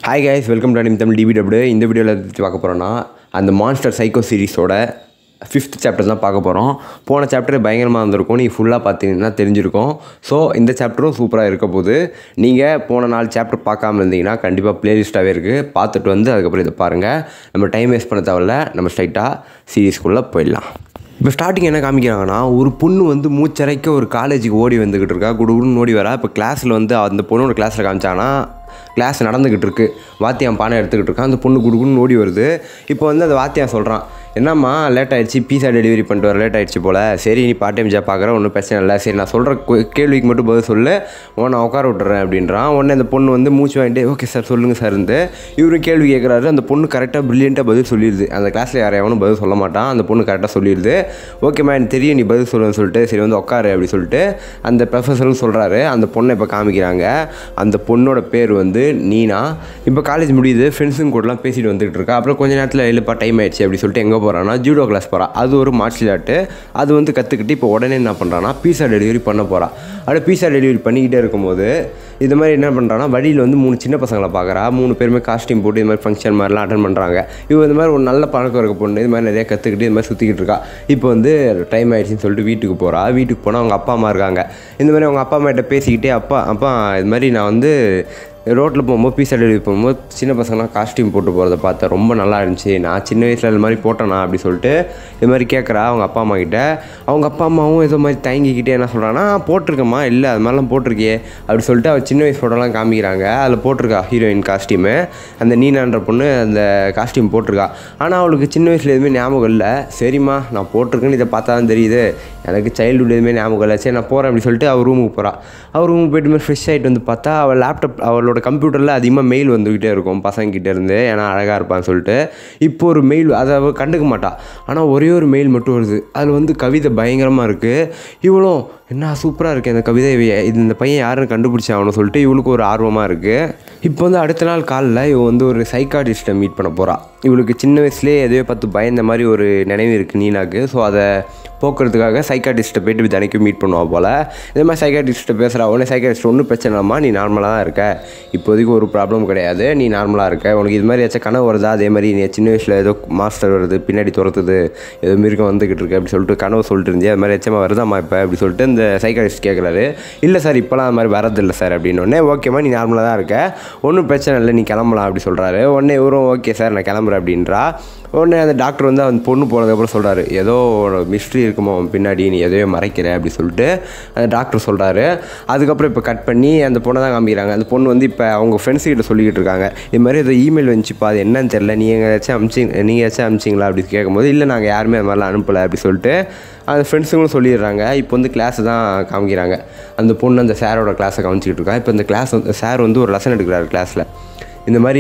hi guys welcome to anime Tamil DBW இந்த வீடியோவில் எது பார்க்க போகிறோன்னா அந்த மான்ஸ்டர் சைக்கோ சீரிஸோட ஃபிஃப்த் சாப்டர் தான் பார்க்க போகிறோம் போன சாப்டர் பயங்கரமாக இருந்திருக்கும் நீங்கள் ஃபுல்லாக பார்த்தீங்கன்னா தெரிஞ்சிருக்கும் ஸோ இந்த சாப்டரும் சூப்பராக இருக்க போது நீங்கள் போன நாலு சாப்டர் பார்க்காம இருந்தீங்கன்னா கண்டிப்பாக ப்ளேலிஸ்ட்டாகவே இருக்குது பார்த்துட்டு வந்து அதுக்கப்புறம் இதை பாருங்கள் நம்ம டைம் வேஸ்ட் பண்ண தேவையில்ல நம்ம ஸ்ட்ரைட்டாக சீரீஸ்குள்ளே போயிடலாம் இப்போ ஸ்டார்டிங் என்ன காமிக்கிறாங்கன்னா ஒரு பொண்ணு வந்து மூச்சரைக்க ஒரு காலேஜுக்கு ஓடி வந்துக்கிட்டு இருக்கா குடுகுடுன்னு ஓடி வரா இப்போ கிளாஸில் வந்து அந்த பொண்ணோட கிளாஸில் காமிச்சாங்கன்னா கிளாஸ் நடந்துக்கிட்டு இருக்கு வாத்தியான் பானை எடுத்துக்கிட்டு இருக்கான் அந்த பொண்ணு குடுகுடுன்னு ஓடி வருது இப்போ வந்து அந்த வாத்தியான் சொல்கிறான் என்னம்மா லேட் ஆயிடுச்சு பீஸா டெலிவரி பண்ணிட்டு வர லேட் ஆயிடுச்சு போல் சரி நீ பார்ட் டைம் ஜாப் பார்க்குற ஒன்றும் பிரச்சனை இல்லை சரி நான் சொல்கிற கேள்விக்கு மட்டும் பதில் சொல்லு உன்னை உட்கார விட்டுறேன் அப்படின்றான் உடனே அந்த பொண்ணு வந்து மூச்சு வாங்கிட்டு ஓகே சார் சொல்லுங்கள் சார் இருந்து இவரு கேள்வி கேட்குறாரு அந்த பொண்ணு கரெக்டாக ப்ரில்லியண்ட்டாக பதில் சொல்லிடுது அந்த கிளாஸில் யாரையாவனும் பதில் சொல்ல மாட்டான் அந்த பொண்ணு கரெக்டாக சொல்லிடுது ஓகேம்மா எனக்கு தெரியும் நீ பதில் சொல்லுன்னு சொல்லிட்டு சரி வந்து உட்காரு அப்படி சொல்லிட்டு அந்த ப்ரொஃபஸரும் சொல்கிறாரு அந்த பொண்ணை இப்போ காமிக்கிறாங்க அந்த பொண்ணோட பேர் வந்து நீனா இப்போ காலேஜ் முடியுது ஃப்ரெண்ட்ஸுங்க கூடலாம் பேசிட்டு வந்துகிட்டு இருக்கா அப்புறம் கொஞ்ச நேரத்தில் இல்லைப்பா டைம் ஆயிடுச்சு அப்படி சொல்லிட்டு எங்கே போகிறான்னா ஜூடோ கிளாஸ் போகிறா அது ஒரு மார்ஷியல் ஆர்ட்டு அது வந்து கற்றுக்கிட்டு இப்போ உடனே என்ன பண்ணுறான்னா பீஸா டெலிவரி பண்ண போகிறா அப்படியே பீஸா டெலிவரி பண்ணிக்கிட்டே இருக்கும்போது இது மாதிரி என்ன பண்ணுறான்னா வழியில் வந்து மூணு சின்ன பசங்களை பார்க்குறா மூணு பேருமே காஸ்டியூம் போட்டு இது மாதிரி ஃபங்க்ஷன் மாதிரிலாம் அட்டன் பண்ணுறாங்க இவ இந்த மாதிரி ஒரு நல்ல பழக்கம் இருக்க பொண்ணு இது மாதிரி நிறைய கற்றுக்கிட்டு இது மாதிரி சுற்றிக்கிட்டு இருக்கா இப்போ வந்து டைம் ஆயிடுச்சுன்னு சொல்லிட்டு வீட்டுக்கு போகிறா வீட்டுக்கு போனால் அவங்க அப்பா அம்மா இருக்காங்க இந்த மாதிரி அவங்க அப்பா அம்மா கிட்ட பேசிக்கிட்டே அப்பா அப்பா இது மாதிரி நான் வந்து ரோட்டில் போகும்போது பீஸா டெலிவரி போகும்போது சின்ன பசங்களாம் காஸ்டியூம் போட்டு போகிறத பார்த்தேன் ரொம்ப நல்லா இருந்துச்சு நான் சின்ன வயசில் இது மாதிரி போட்டேனா அப்படி சொல்லிட்டு இது மாதிரி கேட்குறா அவங்க அப்பா அம்மா கிட்ட அவங்க அப்பா அம்மாவும் ஏதோ மாதிரி தயங்கிக்கிட்டே என்ன சொல்கிறான்னா போட்டிருக்கம்மா இல்லை அது மாதிரிலாம் போட்டிருக்கியே அப்படி சொல்லிட்டு அவள் சின்ன வயசு ஃபோட்டோலாம் காமிக்கிறாங்க அதில் போட்டிருக்கா ஹீரோயின் காஸ்டியூமு அந்த நீனான்ற பொண்ணு அந்த காஸ்டியூம் போட்டிருக்கா ஆனால் அவளுக்கு சின்ன வயசில் எதுவுமே ஞாபகம் இல்லை சரிம்மா நான் போட்டிருக்கேன்னு இதை பார்த்தா தான் தெரியுது எனக்கு சைல்டுஹுட் எதுவுமே ஞாபகம் இல்லை சரி நான் போகிறேன் அப்படி சொல்லிட்டு அவள் ரூமுக்கு போகிறா அவள் ரூமுக்கு போயிட்டு மாதிரி ஃப்ரெஷ் ஆகிட்டு வந்து பார்த்தா அவள் லேப்டாப் அவளோட கம்ப்யூட்டரில் அதிகமாக மெயில் வந்துக்கிட்டே இருக்கும் பசங்கக்கிட்ட இருந்து ஏன்னா அழகாக இருப்பான்னு சொல்லிட்டு இப்போ ஒரு மெயில் அதை அவள் கண்டுக்க மாட்டா ஆனால் ஒரே ஒரு மெயில் மட்டும் வருது அதில் வந்து கவிதை பயங்கரமாக இருக்குது இவளும் என்ன சூப்பராக இருக்குது இந்த கவிதை இவ- இது இந்த பையன் யாருன்னு கண்டுபிடிச்சாகணும் சொல்லிட்டு இவளுக்கு ஒரு ஆர்வமாக இருக்குது இப்போ வந்து அடுத்த நாள் காலைல இவ வந்து ஒரு சைக்காட்டிஸ்ட்டை மீட் பண்ண போகிறா இவளுக்கு சின்ன வயசுலேயே எதையோ பார்த்து பயந்த மாதிரி ஒரு நினைவு இருக்குது நீனாக்கு ஸோ அதை போக்குறதுக்காக சைக்காட்டிஸ்ட்டை போயிட்டு தினைக்கும் மீட் பண்ணுவா போல் இதே மாதிரி சைக்காட்டிஸ்ட்டை பேசுகிறா உடனே சைக்காட்டிஸ்ட் ஒன்றும் பிரச்சனை இல்லாமா நீ நார்மலாக தான் இருக்க இப்போதைக்கு ஒரு ப்ராப்ளம் கிடையாது நீ நார்மலாக இருக்க உனக்கு இது மாதிரி ஏதாச்சும் கனவு வருதா அதே மாதிரி நீ சின்ன வயசில் ஏதோ மாஸ்டர் வருது பின்னாடி துரத்துது ஏதோ மிருகம் வந்துக்கிட்டு இருக்கு அப்படி சொல்லிட்டு கனவு சொல்லிட்டு இருந்தே அது மாதிரி ஏதாச்சும் வருதாம்மா இப்போ அப்படி சொல்லிட்டு இந்த சைக்காட்டிஸ்ட் கேட்குறாரு இல்லை சார் இப்போலாம் அது மாதிரி வரதில்லை சார் அப்படின்னோடனே ஓகேம்மா நீ நார்மலாக தான் இருக்க ஒன்றும் பிரச்சனை இல்லை நீ கிளம்பலாம் அப்படி சொல்கிறாரு உடனே இவரும் ஓகே சார் நான் கிளம்புறேன் அப்படின்றா உடனே அந்த டாக்டர் வந்து அந்த பொண்ணு போனதுக்கப்புறம் சொல்கிறாரு ஏதோ ஒரு மிஸ்ட்ரி இருக்குமோ உன் பின்னாடி நீ எதையோ மறைக்கிற அப்படி சொல்லிட்டு அந்த டாக்டர் சொல்கிறாரு அதுக்கப்புறம் இப்போ கட் பண்ணி அந்த பொண்ணை தான் காமிக்கிறாங்க அந்த பொண்ணு வந்து இப்போ அவங்க ஃப்ரெண்ட்ஸ் கிட்ட சொல்லிக்கிட்டு இருக்காங்க இது மாதிரி ஏதோ இமெயில் வந்துச்சுப்பா அது என்னன்னு தெரில நீ எங்கேயாச்சும் அமிச்சி நீங்கள் ஏதாச்சும் அமிச்சிங்களா அப்படி கேட்கும்போது இல்லை நாங்கள் யாருமே அது மாதிரிலாம் அனுப்பலை அப்படி சொல்லிட்டு அந்த ஃப்ரெண்ட்ஸுங்களும் சொல்லிடுறாங்க இப்போ வந்து கிளாஸ் தான் காமிக்கிறாங்க அந்த பொண்ணு அந்த சாரோட கிளாஸை காமிச்சிக்கிட்டு இருக்கா இப்போ இந்த கிளாஸ் வந்து சார் வந்து ஒரு லெசன் எடுக்கிறாரு கிளாஸில் இந்த மாதிரி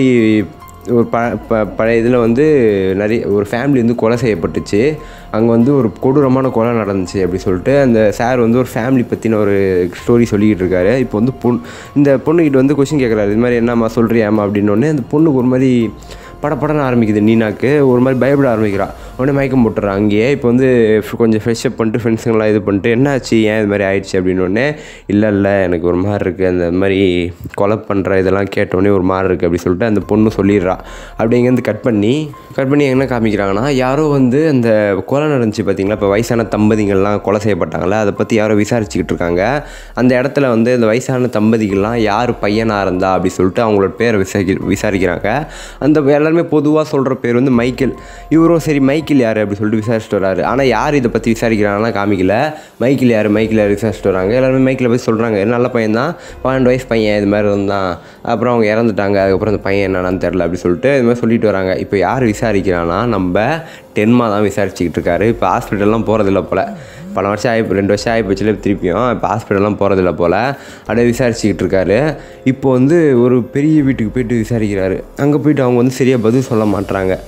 ஒரு ப ப பழைய இதில் வந்து நிறைய ஒரு ஃபேமிலி வந்து கொலை செய்யப்பட்டுச்சு அங்கே வந்து ஒரு கொடூரமான கொலை நடந்துச்சு அப்படி சொல்லிட்டு அந்த சார் வந்து ஒரு ஃபேமிலி பற்றின ஒரு ஸ்டோரி சொல்லிக்கிட்டு இருக்காரு இப்போ வந்து பொண் இந்த பொண்ணுக்கிட்ட வந்து கொஷின் கேட்குறாரு இது மாதிரி என்னம்மா சொல்கிறியாம்மா அப்படின்னோடனே அந்த பொண்ணுக்கு ஒரு மாதிரி படப்படன்னு ஆரம்பிக்குது நீனாக்கு ஒரு மாதிரி பயப்பட ஆரம்பிக்கிறா உடனே மயக்கம் போட்டுறா அங்கேயே இப்போ வந்து ஃப்- கொஞ்சம் ஃப்ரெஷ்அப் பண்ணிட்டு ஃப்ரெண்ட்ஸுங்களாம் இது பண்ணிட்டு என்னாச்சு ஏன் இது மாதிரி ஆயிடுச்சு அப்படின்னோடனே இல்லை இல்லை எனக்கு ஒரு மாதிரி இருக்குது அந்த மாதிரி கொலை பண்ணுற இதெல்லாம் கேட்டோடனே ஒரு மாதிரி இருக்குது அப்படி சொல்லிட்டு அந்த பொண்ணு சொல்லிடுறா அப்படி இங்கேருந்து கட் பண்ணி கட் பண்ணி என்ன காமிக்கிறாங்கன்னா யாரோ வந்து அந்த கொலை நடந்துச்சு பார்த்தீங்களா இப்போ வயசான தம்பதிகள்லாம் கொலை செய்யப்பட்டாங்களே அதை பற்றி யாரோ விசாரிச்சுக்கிட்டு இருக்காங்க அந்த இடத்துல வந்து இந்த வயசான தம்பதிகள்லாம் யார் பையனாக இருந்தா அப்படி சொல்லிட்டு அவங்களோட பேரை விசாரி விசாரிக்கிறாங்க அந்த எல்லாருமே பொதுவாக சொல்கிற பேர் வந்து மைக்கேல் இவரும் சரி மைக்கேல் யார் அப்படி சொல்லிட்டு விசாரிச்சுட்டு வராரு ஆனால் யார் இதை பற்றி விசாரிக்கிறாங்கன்னா காமிக்கல மைக்கேல் யார் மைக்கேல் யார் விசாரிச்சுட்டு வராங்க எல்லாருமே மைக்கில் பற்றி சொல்கிறாங்க நல்ல பையன் தான் பன்னெண்டு வயசு பையன் இது மாதிரி இருந்தான் அப்புறம் அவங்க இறந்துட்டாங்க அதுக்கப்புறம் அந்த பையன் என்னன்னு தெரில அப்படி சொல்லிட்டு இது மாதிரி சொல்லிட்டு வராங்க இப்போ யார் விசாரிக்கிறான்னா நம்ம டென்மா தான் விசாரிச்சுக்கிட்டு இருக்காரு இப்போ ஹாஸ்பிட்டல்லாம் போகிறதில்ல போல் பல வருஷம் ஆகி ரெண்டு வருஷம் ஆகி போச்சுல திருப்பியும் இப்போ ஹாஸ்பிட்டல்லாம் போகிறதில்ல போல் அப்படியே விசாரிச்சுக்கிட்டு இருக்காரு இப்போ வந்து ஒரு பெரிய வீட்டுக்கு போயிட்டு விசாரிக்கிறாரு அங்கே போயிட்டு அவங்க வந்து சரியாக பதில் சொல்ல மாட்றாங்க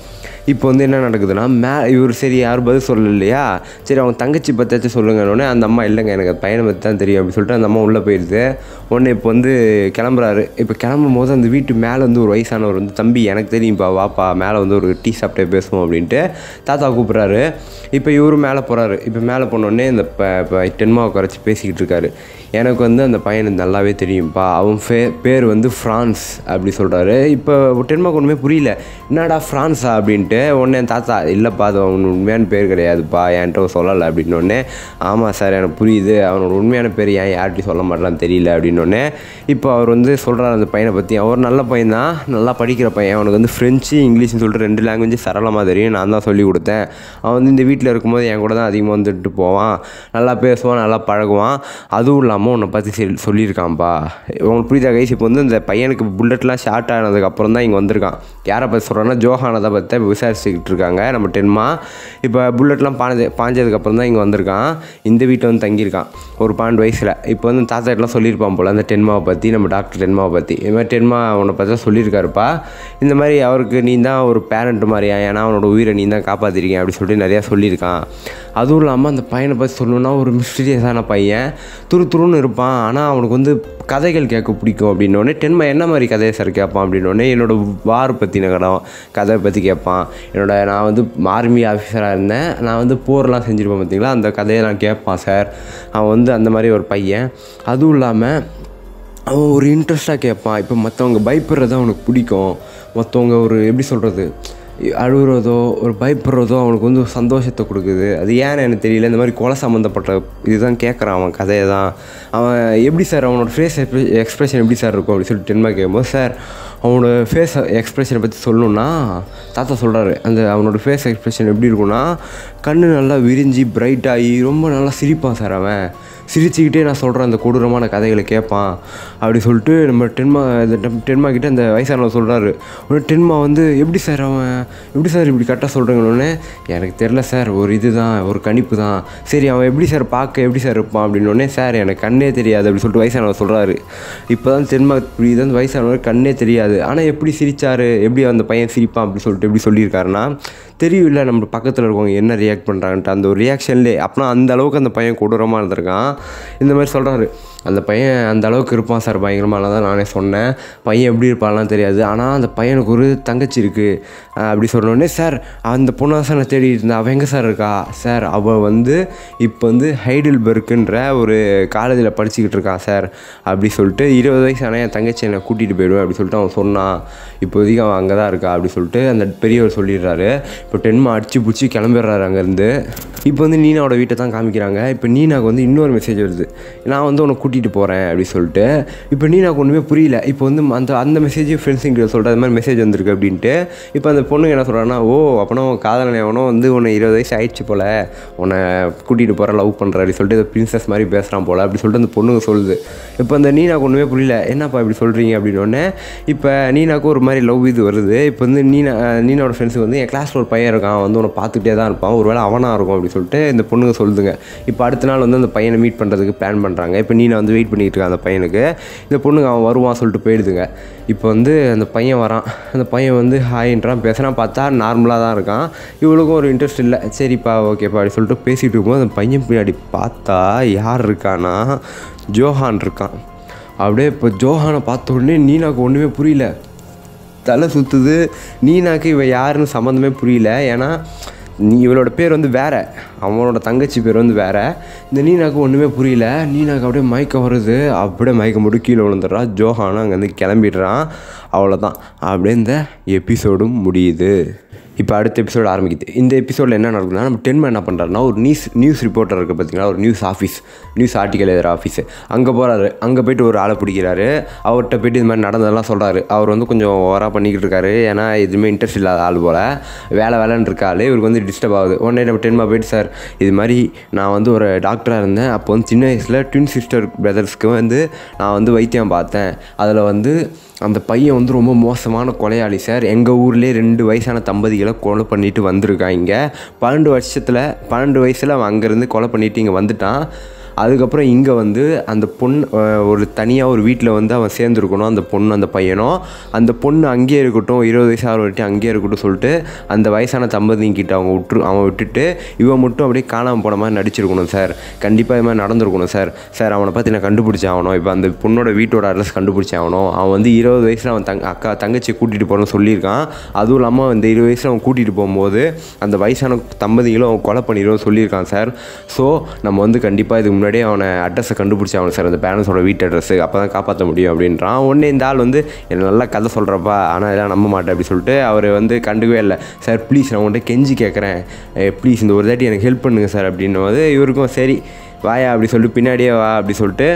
இப்போ வந்து என்ன நடக்குதுன்னா மே இவர் சரி யாரும் பதில் சொல்லல இல்லையா சரி அவங்க தங்கச்சி பற்றியாச்சும் சொல்லுங்கன்னொடனே அந்த அம்மா இல்லைங்க எனக்கு அது பையனை பற்றி தான் தெரியும் அப்படின்னு சொல்லிட்டு அந்த அம்மா உள்ளே போயிடுது உடனே இப்போ வந்து கிளம்புறாரு இப்போ கிளம்பும் போது அந்த வீட்டு மேலே வந்து ஒரு வயசானவர் வந்து தம்பி எனக்கு தெரியும்ப்பா வாப்பா மேலே வந்து ஒரு டீ சாப்பிட்டே பேசுவோம் அப்படின்ட்டு தாத்தா கூப்பிட்றாரு இப்போ இவரும் மேலே போகிறாரு இப்போ மேலே போனோடனே இந்த இப்போ இப்போ டென்மாவை குறைச்சி பேசிக்கிட்டு இருக்காரு எனக்கு வந்து அந்த பையனுக்கு நல்லாவே தெரியும்ப்பா அவன் ஃபே பேர் வந்து ஃப்ரான்ஸ் அப்படி சொல்கிறாரு இப்போ டென்மாக்கு ஒன்றுமே புரியல என்னடா ஃப்ரான்ஸா அப்படின்ட்டு உடனே என் தாத்தா இல்லைப்பா அது அவன் உண்மையான பேர் கிடையாதுப்பா என்கிட்ட அவன் சொல்லலை அப்படின்னோடனே ஆமாம் சார் எனக்கு புரியுது அவனோட உண்மையான பேர் ஏன் யார்கிட்டையும் சொல்ல மாட்டான்னு தெரியல அப்படின்னோடனே இப்போ அவர் வந்து சொல்கிறார் அந்த பையனை பற்றி அவர் நல்ல பையன் தான் நல்லா படிக்கிற பையன் அவனுக்கு வந்து ஃப்ரெஞ்சு இங்கிலீஷ்னு சொல்லிட்டு ரெண்டு லாங்குவேஜ் சரளமாக தெரியும் நான் தான் சொல்லி கொடுத்தேன் அவன் வந்து இந்த வீட்டில் இருக்கும்போது என் கூட தான் அதிகமாக வந்துட்டு போவான் நல்லா பேசுவான் நல்லா பழகுவான் அதுவும் இல்லாமல் உன்னை பற்றி சரி சொல்லியிருக்கான்ப்பா உங்களுக்கு புரியுதா கைஸ் இப்போ வந்து இந்த பையனுக்கு புல்லட்லாம் ஷார்ட் ஆனதுக்கப்புறம் தான் இங்கே வந்திருக்கான் யாரை பற்றி சொல்கிறேன்னா ஜோஹானதை பற்றி தான் விசாரிச்சுக்கிட்டு இருக்காங்க நம்ம டென்மா இப்போ புல்லட்லாம் பாஞ்சது பாஞ்சதுக்கப்புறம் தான் இங்கே வந்திருக்கான் இந்த வீட்டில் வந்து தங்கியிருக்கான் ஒரு பன்னெண்டு வயசில் இப்போ வந்து தாத்தா எல்லாம் சொல்லியிருப்பான் போல் அந்த டென்மாவை பற்றி நம்ம டாக்டர் டென்மாவை பற்றி இது மாதிரி டென்மா உன்னை பற்றி தான் சொல்லியிருக்காருப்பா இந்த மாதிரி அவருக்கு நீ தான் ஒரு பேரண்ட் மாதிரியா ஏன்னா அவனோட உயிரை நீ தான் காப்பாற்றிருக்கீங்க அப்படி சொல்லிட்டு நிறையா சொல்லியிருக்கான் அதுவும் இல்லாமல் அந்த பையனை பற்றி சொல்லணுன்னா ஒரு மிஸ்டீரியஸான பையன் துரு துருன்னு இருப்பான் ஆனால் அவனுக்கு வந்து கதைகள் கேட்க பிடிக்கும் அப்படின்னோடனே டென்மா என்ன மாதிரி கதையை சார் கேட்பான் அப்படின்னோடனே என்னோட வார் பற்றின கடம் கதை பற்றி கேட்பான் என்னோட நான் வந்து ஆர்மி ஆஃபீஸராக இருந்தேன் நான் வந்து போர்லாம் செஞ்சுருப்பேன் பார்த்தீங்களா அந்த கதையை நான் கேட்பான் சார் அவன் வந்து அந்த மாதிரி ஒரு பையன் அதுவும் இல்லாமல் அவன் ஒரு இன்ட்ரெஸ்ட்டாக கேட்பான் இப்போ மற்றவங்க பயப்படுறது அவனுக்கு பிடிக்கும் மற்றவங்க ஒரு எப்படி சொல்கிறது அழுகுறதோ ஒரு பயப்படுறதோ அவனுக்கு வந்து ஒரு சந்தோஷத்தை கொடுக்குது அது ஏன்னு எனக்கு தெரியல இந்த மாதிரி கொலை சம்மந்தப்பட்ட இதுதான் கேட்குறான் அவன் கதையை தான் அவன் எப்படி சார் அவனோட ஃபேஸ் எக்ஸ்ப்ரெஷன் எப்படி சார் இருக்கும் அப்படின்னு சொல்லிட்டு டென்மா கேட்கும்போது சார் அவனோட ஃபேஸ் எக்ஸ்ப்ரெஷனை பற்றி சொல்லணுன்னா தாத்தா சொல்கிறாரு அந்த அவனோட ஃபேஸ் எக்ஸ்ப்ரெஷன் எப்படி இருக்கும்னா கண்ணு நல்லா விரிஞ்சு பிரைட் ஆகி ரொம்ப நல்லா சிரிப்பான் சார் அவன் சிரிச்சுக்கிட்டே நான் சொல்கிற அந்த கொடூரமான கதைகளை கேட்பான் அப்படி சொல்லிட்டு நம்ம டென்மா இந்த டெம்- டென்மா கிட்ட அந்த வயசானவர் சொல்கிறாரு உடனே டென்மா வந்து எப்படி சார் அவன் எப்படி சார் இப்படி கரெக்டாக சொல்கிறீங்களோடனே எனக்கு தெரில சார் ஒரு இது தான் ஒரு கணிப்பு தான் சரி அவன் எப்படி சார் பார்க்க எப்படி சார் இருப்பான் அப்படின்னோடனே சார் எனக்கு கண்ணே தெரியாது அப்படி சொல்லிட்டு வயசானவர் சொல்கிறாரு இப்போ தான் தென்மா புரியுது அந்த வயசானவர் கண்ணே தெரியாது ஆனால் எப்படி சிரிச்சாரு எப்படி அந்த பையன் சிரிப்பான் அப்படி சொல்லிட்டு எப்படி சொல்லியிருக்காருன்னா தெரியும்ல நம்ம பக்கத்தில் இருக்கவங்க என்ன ரியாக்ட் பண்ணுறாங்கன்ட்டு அந்த ஒரு ரியாக்ஷன்லே அப்பனா அந்த அளவுக்கு அந்த பையன் கொடூரமாக இருந்திருக்கான் இந்த மாதிரி சொல்கிறாரு அந்த பையன் அந்த அளவுக்கு இருப்பான் சார் பயங்கரமாக தான் நானே சொன்னேன் பையன் எப்படி இருப்பான்லாம் தெரியாது ஆனால் அந்த பையனுக்கு ஒரு தங்கச்சி இருக்குது அப்படி சொன்னோடனே சார் அந்த பொண்ணை சார் நான் தேடிட்டு இருந்தேன் அவள் எங்கே சார் இருக்கா சார் அவள் வந்து இப்போ வந்து ஹைடல்பர்க்குன்ற ஒரு காலேஜில் படிச்சுக்கிட்டு இருக்கான் சார் அப்படி சொல்லிட்டு இருபது வயசு ஆனால் என் தங்கச்சி என்னை கூட்டிகிட்டு போயிடுவேன் அப்படி சொல்லிட்டு அவன் சொன்னான் இப்போதைக்கு அவன் அங்கே தான் இருக்கா அப்படி சொல்லிட்டு அந்த பெரியவர் சொல்லிடுறாரு இப்போ டென்மா அடிச்சு பிடிச்சி கிளம்பிடுறாரு அங்கேருந்து இப்போ வந்து நீனாவோட வீட்டை தான் காமிக்கிறாங்க இப்போ நீனாக்கு வந்து இன்னொரு மெசேஜ் வருது நான் வந்து உன்னை கூட்டிகிட்டு போகிறேன் அப்படி சொல்லிட்டு இப்போ நீனாக்கு ஒன்றுமே புரியல இப்போ வந்து அந்த அந்த மெசேஜ் ஃப்ரெண்ட்ஸுங்கிட்ட சொல்கிற அது மாதிரி மெசேஜ் வந்திருக்கு அப்படின்ட்டு இப்போ அந்த பொண்ணுங்க என்ன சொல்கிறாங்கன்னா ஓ அப்போனா உன் காதலன் எவனோ வந்து உன்னை இருபது வயசு ஆயிடுச்சு போல் உன்னை கூட்டிகிட்டு போகிற லவ் பண்ணுற அப்படி சொல்லிட்டு இந்த பிரின்சஸ் மாதிரி பேசுகிறான் போல் அப்படி சொல்லிட்டு அந்த பொண்ணுங்க சொல்லுது இப்போ அந்த நீனாக்கு ஒன்றுமே புரியல என்னப்பா இப்படி சொல்கிறீங்க அப்படின்னோடனே இப்போ நீனாக்கு ஒரு மாதிரி லவ் இது வருது இப்போ வந்து நீனா நீனாவோட ஃப்ரெண்ட்ஸுக்கு வந்து என் கிளாஸில் ஒரு பையன் இருக்கான் அவன் வந்து உன்னை பார்த்துக்கிட்டே தான் இருப்பான் ஒருவேளை அவனாக இருக்கும் அப்படி சொல்லிட்டு இந்த பொண்ணுங்க சொல்லுதுங்க இப்போ அடுத்த நாள் வந்து அந்த பையனை மீட் பண்ணுறதுக்கு பிளான் பண்ணுறாங்க இப்போ நீனா வந்து வெயிட் பண்ணிட்டு இருக்கா அந்த பையனுக்கு இந்த பொண்ணுங்க அவன் வருவான் சொல்லிட்டு போயிடுதுங்க இப்போ வந்து அந்த பையன் வரான் அந்த பையன் வந்து ஹாயின்றான் பேசுகிறான் பார்த்தா நார்மலாக தான் இருக்கான் இவளுக்கும் ஒரு இன்ட்ரெஸ்ட் இல்லை சரிப்பா ஓகேப்பா அப்படி சொல்லிட்டு பேசிகிட்டு இருக்கும்போது அந்த பையன் பின்னாடி பார்த்தா யார் இருக்கானா ஜோஹான் இருக்கான் அப்படியே இப்போ ஜோஹானை பார்த்த உடனே நீனாக்கு ஒன்றுமே புரியல தலை சுற்றுது நீனாக்கு இவ யாருன்னு சம்மந்தமே புரியல ஏன்னா நீ இவளோட பேர் வந்து வேற அவனோட தங்கச்சி பேர் வந்து வேற இந்த நீனாக்கு ஒன்றுமே புரியல நீனாக்கு அப்படியே மயக்கம் வருது அப்படியே மயக்கம் போட்டு கீழே விழுந்துடுறா ஜோஹானும் அங்கேருந்து கிளம்பிடுறான் அவ்வளோதான் அப்படியே இந்த எபிசோடும் முடியுது இப்போ அடுத்த எபிசோடு ஆரம்பிக்குது இந்த எபிசோடில் என்ன நடக்குதுன்னா நம்ம டென்ம என்ன பண்ணுறாருன்னா ஒரு நியூஸ் நியூஸ் ரிப்போர்ட்டர் இருக்குது பார்த்தீங்களா ஒரு நியூஸ் ஆஃபீஸ் நியூஸ் ஆர்டிக்கல் எழுதுகிற ஆஃபீஸு அங்கே போகிறாரு அங்கே போயிட்டு ஒரு ஆளை பிடிக்கிறாரு அவர்கிட்ட போயிட்டு இது மாதிரி நடந்ததெல்லாம் சொல்கிறாரு அவர் வந்து கொஞ்சம் ஓவராக பண்ணிக்கிட்டு இருக்காரு ஏன்னா எதுவுமே இன்ட்ரெஸ்ட் இல்லாத ஆள் போல் வேலை வேலைன்னு இருக்க ஆள் இவருக்கு வந்து டிஸ்டர்ப் ஆகுது உடனே நம்ம டென்மா போயிட்டு சார் இது மாதிரி நான் வந்து ஒரு டாக்டராக இருந்தேன் அப்போ வந்து சின்ன வயசில் ட்வின் சிஸ்டர் பிரதர்ஸ்க்கு வந்து நான் வந்து வைத்தியம் பார்த்தேன் அதில் வந்து அந்த பையன் வந்து ரொம்ப மோசமான கொலையாளி சார் எங்கள் ஊர்லேயே ரெண்டு வயசான தம்பதிகளை கொலை பண்ணிட்டு வந்திருக்கான் இங்கே பன்னெண்டு வருஷத்தில் பன்னெண்டு வயசில் அவன் அங்கேருந்து கொலை பண்ணிட்டு இங்கே வந்துட்டான் அதுக்கப்புறம் இங்கே வந்து அந்த பொண்ணு அஹ், ஒரு தனியாக ஒரு வீட்டில் வந்து அவன் சேர்ந்துருக்கணும் அந்த பொண்ணு அந்த பையனும் அந்த பொண்ணு அங்கேயே இருக்கட்டும் இருபது வயசு ஆகிற வரைக்கும் அங்கேயே இருக்கட்டும் சொல்லிட்டு அந்த வயசான தம்பதிங்கிட்ட அவங்க விட்டுரு அவன் விட்டுட்டு இவன் மட்டும் அப்படியே காணாமல் போன மாதிரி நடிச்சிருக்கணும் சார் கண்டிப்பாக இது மாதிரி நடந்திருக்கணும் சார் சார் அவனை பற்றி நான் கண்டுபிடிச்சி ஆகணும் இப்போ அந்த பொண்ணோட வீட்டோட அட்ரஸ் கண்டுபிடிச்சி ஆகணும் அவன் வந்து இருபது வயசில் அவன் தங்க அக்கா தங்கச்சி கூட்டிகிட்டு போகிறேன்னு சொல்லியிருக்கான் அதுவும் இல்லாமல் அந்த இருபது வயசில் அவன் கூட்டிகிட்டு போகும்போது அந்த வயசான தம்பதிகளும் அவன் கொலை பண்ணிடுவோம் சொல்லியிருக்கான் சார் ஸோ நம்ம வந்து கண்டிப்பாக இதுக்கு முன்னாடியே அவனை அட்ரஸை கண்டுபிடிச்சி ஆகணும் சார் அந்த பேரண்ட்ஸோட வீட்டு அட்ரஸ் அப்போ தான் காப்பாற்ற முடியும் அப்படின்றான் உடனே இந்த ஆள் வந்து என்ன நல்லா கதை சொல்கிறப்பா ஆனால் இதெல்லாம் நம்ப மாட்டேன் அப்படி சொல்லிட்டு அவர் வந்து கண்டுக்கவே இல்லை சார் ப்ளீஸ் நான் உங்கள்கிட்ட கெஞ்சி கேட்குறேன் ப்ளீஸ் இந்த ஒரு தாட்டி எனக்கு ஹெல்ப் பண்ணுங்கள் சார் அப்படின்னும் போது இவருக்கும் சரி வாயா அப்படி சொல்லிட்டு பின்னாடியே வா அப்படி சொல்லிட்டு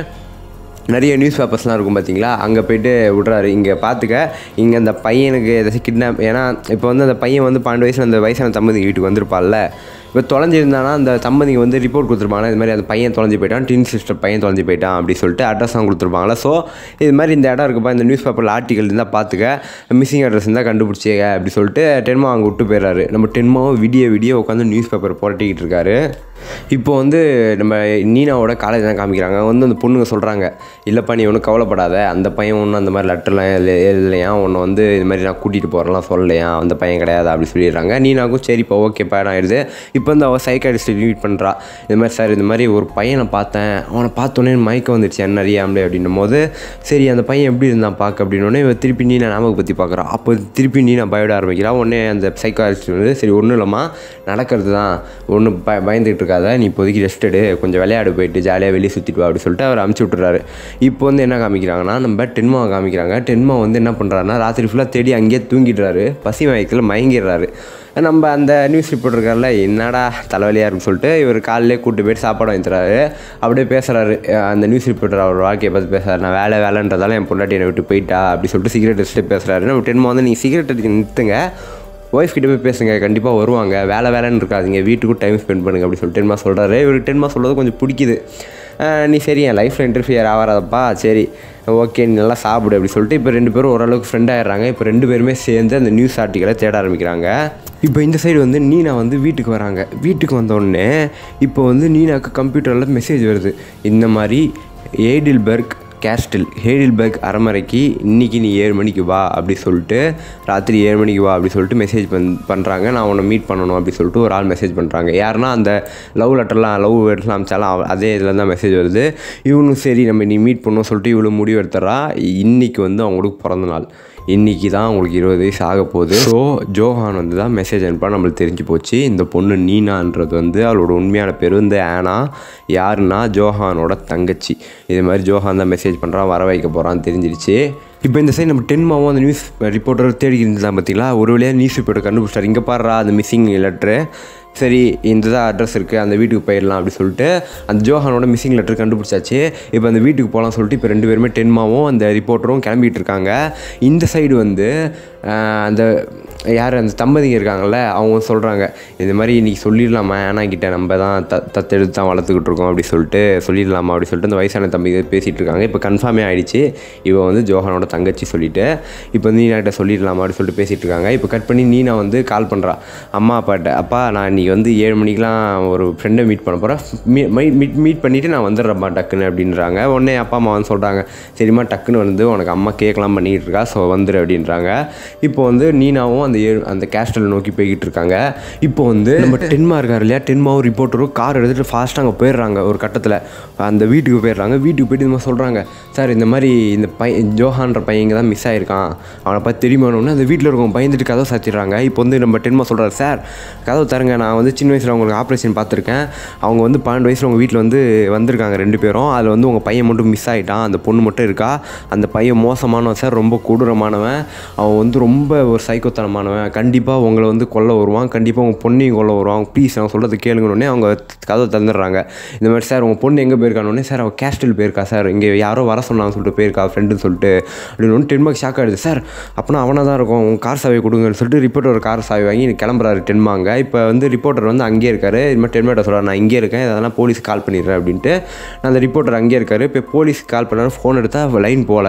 நிறைய நியூஸ் பேப்பர்ஸ்லாம் இருக்கும் பார்த்தீங்களா அங்கே போயிட்டு விட்றாரு இங்கே பார்த்துக்க இங்கே அந்த பையனுக்கு ஏதாச்சும் கிட்னாப் ஏன்னா இப்போ வந்து அந்த பையன் வந்து பன்னெண்டு வயசில் அந்த வயசான தம்பதி வீட்டுக்கு வந்திருப்பாள்ல இப்போ தொலைஞ்சிருந்தானா அந்த தம்பதிங்க வந்து ரிப்போர்ட் கொடுத்துருப்பாங்க இது மாதிரி அந்த பையன் தொலைஞ்சு போயிட்டான் டின் சிஸ்டர் பையன் தொலைஞ்சு போயிட்டான் அப்படி சொல்லிட்டு அட்ரஸ் அவங்க கொடுத்துருப்பாங்களா ஸோ இது மாதிரி இந்த இடம் இருக்குப்பா இந்த நியூஸ் பேப்பரில் ஆர்டிகல் இருந்தால் பார்த்துக்க மிஸ்ஸிங் அட்ரஸ் இருந்தால் கண்டுபிடிச்சிக்க அப்படி சொல்லிட்டு டென்மா அங்கே விட்டு போயிடுறாரு நம்ம டென்மாவும் விடிய விடிய உட்காந்து நியூஸ் பேப்பர் புரட்டிக்கிட்டு இருக்காரு இப்போ வந்து நம்ம நீனாவோட காலேஜ் தான் காமிக்கிறாங்க அங்க வந்து அந்த பொண்ணுங்க சொல்கிறாங்க இல்லைப்பா நீ ஒன்றும் கவலைப்படாத அந்த பையன் ஒன்றும் அந்த மாதிரி லெட்டர்லாம் எழு எழுதலையா உன்னை வந்து இது மாதிரி நான் கூட்டிகிட்டு போகிறேன்லாம் சொல்லலையா அந்த பையன் கிடையாது அப்படி சொல்லிடுறாங்க நீனாக்கும் சரிப்பா ஓகேப்பா நான் எழுது இப்போ வந்து அவள் சைக்காடிஸ்ட் மீட் பண்ணுறா இது மாதிரி சார் இந்த மாதிரி ஒரு பையனை பார்த்தேன் அவனை பார்த்தோன்னே மயக்கம் வந்துருச்சு என்ன அறியாமலே அப்படின்னும் போது சரி அந்த பையன் எப்படி இருந்தான் பார்க்க அப்படின்னோடனே இவன் திருப்பி நீ நான் ஞாபகம் பற்றி பார்க்குறான் அப்போ திருப்பி நீ நான் பயப்பட ஆரம்பிக்கிறான் உடனே அந்த சைக்காலஜிஸ்ட் வந்து சரி ஒன்றும் இல்லைம்மா நடக்கிறது தான் ஒன்றும் ப பயந்துகிட்டு இருக்காத நீ இப்போதைக்கு ரெஸ்ட் எடு கொஞ்சம் விளையாடு போயிட்டு ஜாலியாக வெளியே சுற்றிட்டு வா அப்படி சொல்லிட்டு அவர் அமுச்சு விட்டுறாரு இப்போ வந்து என்ன காமிக்கிறாங்கன்னா நம்ம டென்மாவை காமிக்கிறாங்க டென்மா வந்து என்ன பண்ணுறாருன்னா ராத்திரி ஃபுல்லாக தேடி அங்கேயே தூங்கிடுறாரு பசி மயக்கத்தில் மயங்கிடுறாரு நம்ம அந்த நியூஸ் ரிப்போர்ட் இருக்கார்ல என்னடா தலைவலியாக இருக்குன்னு சொல்லிட்டு இவர் காலையிலே கூட்டு போயிட்டு சாப்பாடு வாங்கி தராரு அப்படியே பேசுகிறாரு அந்த நியூஸ் ரிப்போர்ட்டர் அவர் வாழ்க்கையை பார்த்து பேசுறாரு நான் வேலை வேலைன்றதால என் பொண்டாட்டி என்னை விட்டு போயிட்டா அப்படி சொல்லிட்டு சிகரெட் வச்சுட்டு பேசுகிறாரு நம்ம டென்மா வந்து நீங்கள் சிகரெட் அடிக்க நிறுத்துங்க ஒய்ஃப் கிட்ட போய் பேசுங்க கண்டிப்பாக வருவாங்க வேலை வேலைன்னு இருக்காதீங்க வீட்டுக்கும் டைம் ஸ்பெண்ட் பண்ணுங்க அப்படி சொல்லிட்டு டென்மா சொல்கிறாரு இவருக்கு டென்மா சொல்கிறது கொஞ்சம் பிடிக்குது அஹ் நீ சரி என் லைஃப்பில் இன்டர்ஃபியர் ஆகாதப்பா சரி ஓகே நீ நல்லா சாப்பிடு அப்படி சொல்லிட்டு இப்போ ரெண்டு பேரும் ஓரளவுக்கு ஃப்ரெண்ட் ஆயிடுறாங்க இப்போ ரெண்டு பேருமே சேர்ந்து அந்த நியூஸ் ஆர்டிக்கலை தேட ஆரம்பிக்கிறாங்க இப்போ இந்த சைடு வந்து நீனா வந்து வீட்டுக்கு வராங்க வீட்டுக்கு வந்தோடனே இப்போ வந்து நீனாக்கு கம்ப்யூட்டரில் மெசேஜ் வருது இந்த மாதிரி ஏடில்பர்க் கேஸ்டில் ஹேடில்பர்க் அரமறைக்கு இன்றைக்கி நீ ஏழு மணிக்கு வா அப்படி சொல்லிட்டு ராத்திரி ஏழு மணிக்கு வா அப்படி சொல்லிட்டு மெசேஜ் பண் பண்ணுறாங்க நான் உன்னை மீட் பண்ணணும் அப்படி சொல்லிட்டு ஒரு ஆள் மெசேஜ் பண்ணுறாங்க யாருன்னா அந்த லவ் லெட்டர்லாம் லவ் வேர்ட்ஸ்லாம் அமிச்சாலும் அவ- அதே இதில் தான் மெசேஜ் வருது இவனும் சரி நம்ம நீ மீட் பண்ணணும் சொல்லிட்டு இவ்வளோ முடிவு எடுத்துறா இன்றைக்கி வந்து அவங்களுக்கு பிறந்த நாள் இன்றைக்கி தான் அவங்களுக்கு இருபது வயசு ஆக போகுது ஸோ ஜோஹான் வந்து தான் மெசேஜ் அனுப்பா நம்மளுக்கு தெரிஞ்சு போச்சு இந்த பொண்ணு நீனான்றது வந்து அவளோட உண்மையான பேர் வந்து ஆனா யாருன்னா ஜோஹானோட தங்கச்சி இது மாதிரி ஜோஹான் தான் மெசேஜ் பண்ணுறான் வர வைக்க போகிறான்னு தெரிஞ்சிருச்சு இப்போ இந்த சைடு நம்ம டென்மாவும் அந்த நியூஸ் ரிப்போர்ட்டர் தேடி இருந்தான் பார்த்தீங்களா ஒரு வழியாக நியூஸ் ரிப்போர்ட்டர் கண்டுபிடிச்சார் இங்கே பாடுறா அந்த மிஸ்ஸிங் லெட்ரு சரி இந்த தான் அட்ரஸ் இருக்குது அந்த வீட்டுக்கு போயிடலாம் அப்படி சொல்லிட்டு அந்த ஜோஹானோட மிஸ்ஸிங் லெட்டர் கண்டுபிடிச்சாச்சு இப்போ அந்த வீட்டுக்கு போகலாம் சொல்லிட்டு இப்போ ரெண்டு பேருமே டென்மாவும் அந்த ரிப்போர்ட்டரும் கிளம்பிட்டு இருக்காங்க இந்த சைடு வந்து ஆஹ், அந்த யார் அந்த தம்பதிங்க இருக்காங்கல்ல அவங்க சொல்கிறாங்க இது மாதிரி இன்றைக்கி சொல்லிடலாமா ஏன்னா கிட்ட நம்ம தான் த தத்தெடுத்து தான் வளர்த்துக்கிட்டு இருக்கோம் அப்படி சொல்லிட்டு சொல்லிடலாமா அப்படி சொல்லிட்டு அந்த வயசான தம்பி பேசிகிட்டு இருக்காங்க இப்போ கன்ஃபார்மே ஆயிடுச்சு இவ வந்து ஜோஹானோட தங்கச்சி சொல்லிட்டு இப்போ வந்து நீனாட்ட சொல்லிடலாமா அப்படி சொல்லிட்டு பேசிகிட்டு இருக்காங்க இப்போ கட் பண்ணி நீனா வந்து கால் பண்ணுறா அம்மா அப்பாட்ட அப்பா நான் இன்றைக்கி வந்து ஏழு மணிக்கெலாம் ஒரு ஃப்ரெண்டை மீட் பண்ண போகிறேன் மீட் மீட் பண்ணிவிட்டு நான் வந்துடுறேன்ப்பா டக்குன்னு அப்படின்றாங்க உடனே அப்பா அம்மா வந்து சொல்கிறாங்க சரிம்மா டக்குன்னு வந்து உனக்கு அம்மா கேட்கலாம் பண்ணிக்கிட்டு இருக்கா ஸோ வந்துரு அப்படின்றாங்க இப்போ வந்து நீனாவும் அந்த ஏழு அந்த கேஸ்டல் நோக்கி போய்கிட்டு இருக்காங்க இப்போ வந்து நம்ம டென்மா இருக்கார் இல்லையா டென்மாவும் ரிப்போர்ட்டரும் கார் எடுத்துகிட்டு ஃபாஸ்ட்டாக அங்கே போயிடுறாங்க ஒரு கட்டத்தில் அந்த வீட்டுக்கு போயிடுறாங்க வீட்டுக்கு போயிட்டு இந்த மாதிரி சொல்கிறாங்க சார் இந்த மாதிரி இந்த பையன் ஜோஹான்ற பையன் இங்கே தான் மிஸ் ஆயிருக்கான் அவனை பார்த்து தெரியுமானோன்னு அந்த வீட்டில் இருக்கவங்க பயந்துட்டு கதவை சாத்திடுறாங்க இப்போ வந்து நம்ம டென்மா சொல்கிறாரு சார் கதவை தருங்க நான் வந்து சின்ன வயசில் அவங்களுக்கு ஆப்ரேஷன் பார்த்துருக்கேன் அவங்க வந்து பன்னெண்டு வயசில் உங்கள் வீட்டில் வந்து வந்திருக்காங்க ரெண்டு பேரும் அதில் வந்து உங்கள் பையன் மட்டும் மிஸ் ஆகிட்டான் அந்த பொண்ணு மட்டும் இருக்கா அந்த பையன் மோசமானவன் சார் ரொம்ப கொடூரமானவன் அவன் வந்து ரொம்ப ஒரு சைக்கோத்தனமானவன் கண்டிப்பாக உங்களை வந்து கொல்ல வருவான் கண்டிப்பாக உங்கள் பொண்ணையும் கொல்ல வருவான் ப்ளீஸ் நான் சொல்கிறது கேளுங்கன்னொடனே அவங்க கதவை தந்துடுறாங்க இந்த மாதிரி சார் உங்கள் பொண்ணு எங்கே போயிருக்கானோடனே சார் அவள் கேஸ்டில் போயிருக்கா சார் இங்கே யாரோ வர சொன்னான்னு சொல்லிட்டு போயிருக்கா ஃப்ரெண்டுன்னு சொல்லிட்டு அப்படின்னு ஒன்று டென் மார்க் ஷாக் ஆகிடுது சார் அப்போனா அவனை தான் இருக்கும் உங்கள் கார் சாவி கொடுங்கன்னு சொல்லிட்டு ரிப்போர்ட்டர் ஒரு கார் சாவி வாங்கி கிளம்புறாரு டென்மாங்க இப்போ வந்து ரிப்போர்ட்டர் வந்து அங்கேயே இருக்காரு இது மாதிரி டென்மாட்ட சொல்கிறார் நான் இங்கே இருக்கேன் அதெல்லாம் போலீஸ் கால் பண்ணிடுறேன் அப்படின்ட்டு நான் அந்த ரிப்போர்ட்டர் அங்கேயே இருக்காரு இப்போ போலீஸ் கால் பண்ணாரு ஃபோன் எடுத்தால் லைன் போகல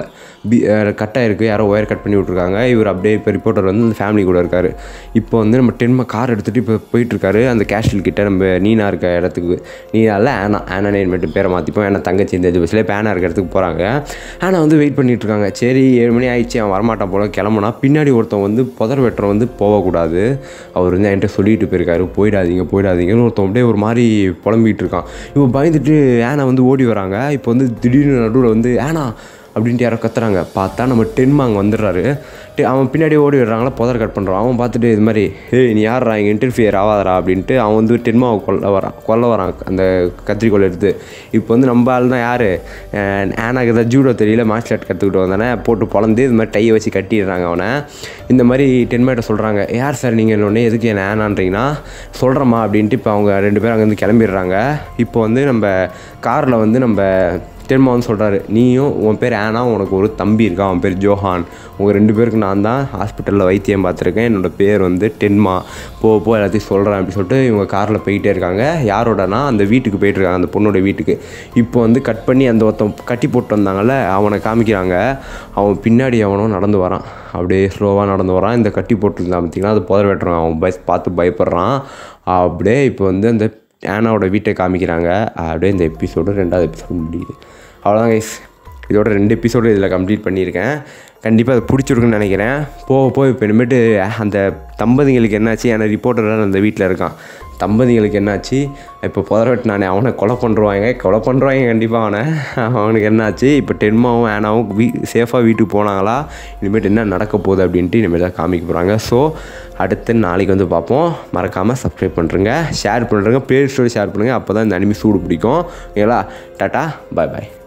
பி கட்டாக இருக்குது யாரோ ஒயர் கட் பண்ணி விட்ருக்காங்க இவர் அப்படியே இப்போ ரிப்போர்ட்டர் வந்து அந்த ஃபேமிலி கூட இருக்கார் இப்போ வந்து நம்ம டென்மா கார் எடுத்துகிட்டு இப்போ போயிட்டுருக்காரு அந்த கேஷ்டில் கிட்ட நம்ம நீனா இருக்க இடத்துக்கு நீனால ஆனா ஆனா நேம் மட்டும் பேரை மாற்றிப்போம் ஏன்னா தங்கச்சி இந்த பஸ்ஸில் இப்போ ஆனா இருக்க இடத்துக்கு போகிறாங்க ஆனா வந்து வெயிட் பண்ணிட்டு இருக்காங்க சரி ஏழு மணி ஆயிடுச்சு அவன் வரமாட்டான் போல கிளம்புனா பின்னாடி ஒருத்தன் வந்து புதர் வெட்டுறவன் வந்து போகக்கூடாது அவர் வந்து என்கிட்ட சொல்லிட்டு போயிருக்காரு போயிடாதீங்க போயிடாதீங்கன்னு ஒருத்தன் அப்படியே ஒரு மாதிரி புலம்பிகிட்டு இருக்கான் இப்போ பயந்துட்டு ஆனா வந்து ஓடி வராங்க இப்போ வந்து திடீர்னு நடுவில் வந்து ஆனா அப்படின்ட்டு யாரோ கத்துறாங்க பார்த்தா நம்ம டென்மா அங்கே வந்துடுறாரு டெ- அவன் பின்னாடி ஓடி விடுறாங்களா புதர் கட் பண்ணுறான் அவன் பார்த்துட்டு இது மாதிரி ஏய் நீ யாரா இங்கே இன்டர்ஃபியர் ஆகாதடா அப்படின்ட்டு அவன் வந்து டென்மாவை கொல்ல வரான் கொல்ல வரான் அந்த கத்திரிக்கோல் எடுத்து இப்போ வந்து நம்ம ஆள் தான் யார் ஆனாக்கு தான் ஜூடோ தெரியல மார்ஷல் ஆர்ட் கற்றுக்கிட்டு வந்தானே போட்டு பொழந்து இது மாதிரி டையை வச்சு கட்டிடுறாங்க அவனை இந்த மாதிரி டென்மாட்ட சொல்கிறாங்க யார் சார் நீங்கள் ஒன்று எதுக்கு என்ன ஆனான்றீங்கன்னா சொல்கிறேம்மா அப்படின்ட்டு இப்போ அவங்க ரெண்டு பேரும் அங்கேருந்து கிளம்பிடுறாங்க இப்போ வந்து நம்ம காரில் வந்து நம்ம டென்மா வந்து சொல்கிறாரு நீயும் உன் பேர் ஆனா உனக்கு ஒரு தம்பி இருக்கான் அவன் பேர் ஜோஹான் உங்கள் ரெண்டு பேருக்கு நான் தான் ஹாஸ்பிட்டலில் வைத்தியம் பார்த்துருக்கேன் என்னோட பேர் வந்து டென்மா போ போ எல்லாத்தையும் சொல்கிறேன் அப்படின்னு சொல்லிட்டு இவங்க காரில் போயிட்டே இருக்காங்க யாரோடனா அந்த வீட்டுக்கு போயிட்டு இருக்காங்க அந்த பொண்ணோட வீட்டுக்கு இப்போ வந்து கட் பண்ணி அந்த ஒருத்தன் கட்டி போட்டு வந்தாங்கல்ல அவனை காமிக்கிறாங்க அவன் பின்னாடி அவனும் நடந்து வரான் அப்படியே ஸ்லோவாக நடந்து வரான் இந்த கட்டி போட்டுருந்தான் பார்த்தீங்கன்னா அது புதர் வெட்டுறான் அவன் பஸ் பார்த்து பயப்படுறான் அப்படியே இப்போ வந்து அந்த ஆனாவோட வீட்டை காமிக்கிறாங்க அப்படியே இந்த எபிசோடு ரெண்டாவது எபிசோடு முடியுது அவ்வளோதான் கைஸ் இதோட ரெண்டு எபிசோடு இதில் கம்ப்ளீட் பண்ணியிருக்கேன் கண்டிப்பாக அது பிடிச்சிருக்குன்னு நினைக்கிறேன் போக போக இப்போ இனிமேட்டு அந்த தம்பதிங்களுக்கு என்னாச்சு ஏன்னா ரிப்போர்ட்டர் அந்த வீட்டில் இருக்கான் தம்பதிங்களுக்கு என்னாச்சு இப்போ புதரவட்டு நானே அவனை கொலை பண்ணுருவாங்க கொலை பண்ணுறாங்க கண்டிப்பாக அவனை அவனுக்கு என்னாச்சு இப்போ டென்மாவும் ஆனாவும் வீ சேஃபாக வீட்டுக்கு போனாங்களா இனிமேட்டு என்ன நடக்க போகுது அப்படின்ட்டு இனிமேல் தான் காமிக்க போகிறாங்க ஸோ அடுத்து நாளைக்கு வந்து பார்ப்போம் மறக்காமல் சப்ஸ்கிரைப் பண்ணுறேங்க ஷேர் பண்ணுறேங்க ப்ளே ஸ்டோரி ஷேர் பண்ணுங்கள் அப்போ தான் இந்த அனிமி சூடு பிடிக்கும் ஓகேங்களா டாட்டா பாய் பாய்